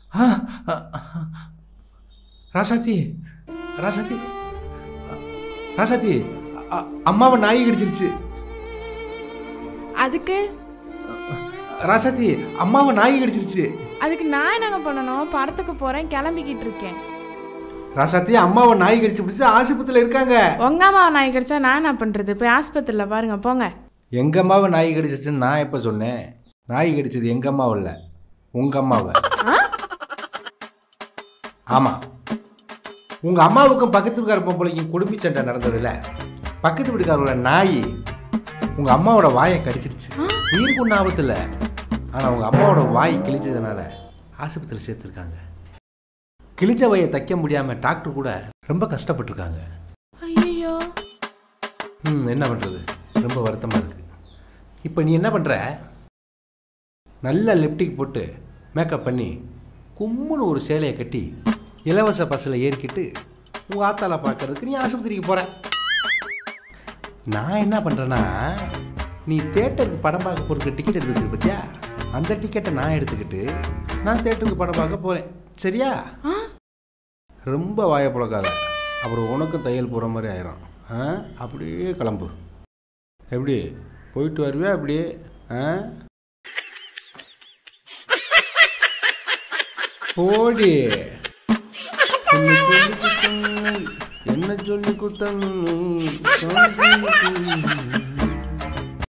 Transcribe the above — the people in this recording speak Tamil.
ஆ, ஆ, ராசாத்தி ராசாத்தி ராசாத்தி அ- அம்மாவை நாய் கடிச்சிருச்சு அதுக்கு ராசாத்தி அம்மாவை நாய் கடிச்சிருச்சு அதுக்கு நான் என்னங்க பண்ணணும் படத்துக்கு போறேன் கிளம்பிக்கிட்டு இருக்கேன் ராசாத்தி அம்மாவை நாய் கடிச்சு பிடிச்சி ஆஸ்பத்திரியில் இருக்காங்க உங்க அம்மாவை நாய் கடிச்சா நான் என்ன பண்றது போய் ஆஸ்பத்திரியில் பாருங்க போங்க எங்கள் அம்மாவை நாய் கடிச்சிச்சுன்னு நான் எப்போ சொன்னேன் நாய் கடிச்சது எங்கள் அம்மாவை இல்லை உங்கள் அம்மாவை ஆமாம் உங்கள் அம்மாவுக்கும் பக்கத்து வீட்டுக்கார பொம்பளைக்கும் குடும்பி சண்டை நடந்ததில்ல பக்கத்து வீட்டுக்காரோட நாய் உங்கள் அம்மாவோட வாயை கடிச்சிருச்சு உயிருக்கு ஒன்றும் ஆபத்து இல்லை ஆனால் உங்கள் அம்மாவோட வாய் கிழிச்சதுனால ஆஸ்பத்திரியில் சேர்த்துருக்காங்க கிழிச்ச வாயை தைக்க முடியாமல் டாக்டர் கூட ரொம்ப கஷ்டப்பட்டிருக்காங்க ஐயோ ம் என்ன பண்ணுறது ரொம்ப வருத்தமாக இருக்குது இப்போ நீ என்ன பண்ணுற நல்ல லிப்டிக் போட்டு மேக்கப் பண்ணி கும்முன்னு ஒரு சேலையை கட்டி இலவச பஸ்ஸில் ஏறிக்கிட்டு உங்கள் ஆத்தால பார்க்கறதுக்கு நீ ஆஸ்பத்திரிக்கு போகிற நான் என்ன பண்ணுறேன்னா நீ தேட்டருக்கு படம் பார்க்க போகிறதுக்கு டிக்கெட் எடுத்து வச்சிருக்க பார்த்தியா அந்த டிக்கெட்டை நான் எடுத்துக்கிட்டு நான் தேட்டருக்கு படம் பார்க்க போகிறேன் சரியா ரொம்ப வாயை புழக்காத அப்புறம் உனக்கும் தையல் போகிற மாதிரி ஆயிரும் ஆ அப்படியே கிளம்பு எப்படி போயிட்டு வருவியா அப்படியே ஆ போடி என்ன சொல்லி குத்தங்க என்ன சொல்லி குத்தங்க